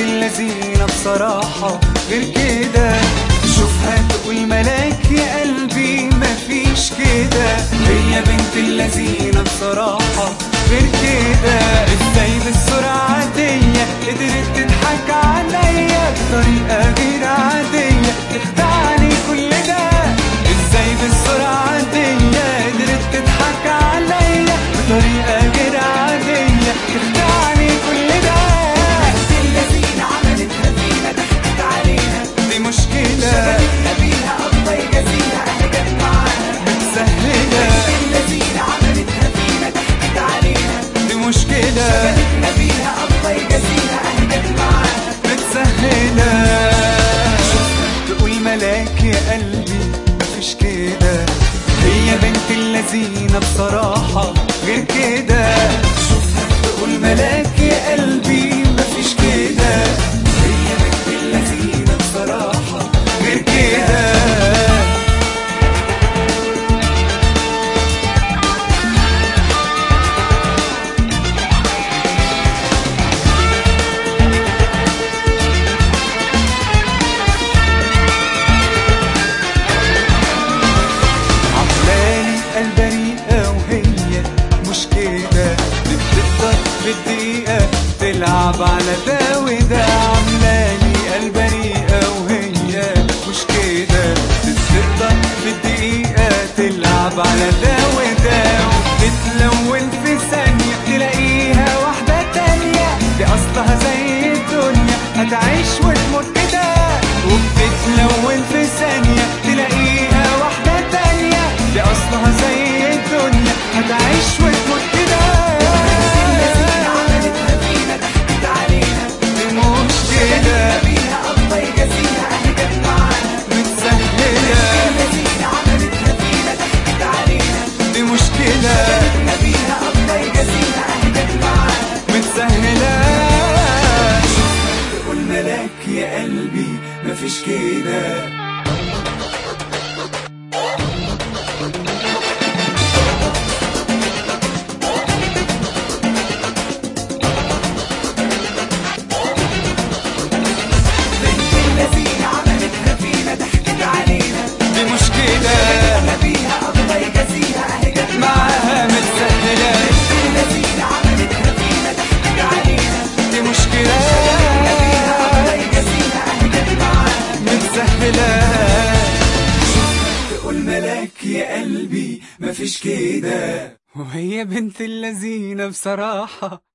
اللذينة بصراحة غير كده شوفها تقول ملاك يا قلبي مفيش كده هي بنت اللذينة بصراحة غير كده ازاي بالسرعة دي قدرت تضحك عليا بطريقة غير عادية تخدعني كل ده ازاي بالسرعة دي قدرت تضحك عليا بطريقة غير عادية تخدعني كل ده الذين عملتها فينا ضحكت علينا دي مشكلة شغلتنا بيها الله يجازيها احنا جت معانا متسهلة الذين عملتها فينا ضحكت علينا دي مشكلة شغلتنا بيها الله يجازيها احنا جت معانا متسهلة تقول ملاك يا قلبي مفيش كده هي بنت اللذينة بصراحة غير كده شوفها تقول ملاك يا قلبي مفيش كده هي بنت اللذينة بصراحة غير كده عقلاني البريئة وهي مش كده بتقدر بالدقيقة تلعب على ده وده عاملاني البريئة وهي مش كده بتقدر بالدقيقة تلعب على ده وده وبتتلون في ثانية تلاقيها واحدة تانية دي أصلها زي الدنيا هتعيش وتموت كده وبتتلون في ثانية تلاقيها واحدة تانية دي أصلها زي الدنيا هتعيش وتموت كده الذين عملتها فينا ضحكت علينا دي مش كده بيها الله يجازيها احنا جت معانا متسهلة الذين عملتها فينا ضحكت علينا دي مشكلة شغلتنا بيها الله يجازيها احنا جت معانا متسهلة تقول ملاك يا قلبي مفيش كده بنت الذين عملتها فينا ضحكت علينا دي مشكلة احنا بيها الله يجازيها اهي جت معاها متسهلة الذين عملتها فينا ضحكت علينا دي مشكلة الله يجازيها اهي جت معانا متسهلة تقول ملاك يا قلبي مفيش كده وهي بنت اللذينة بصراحة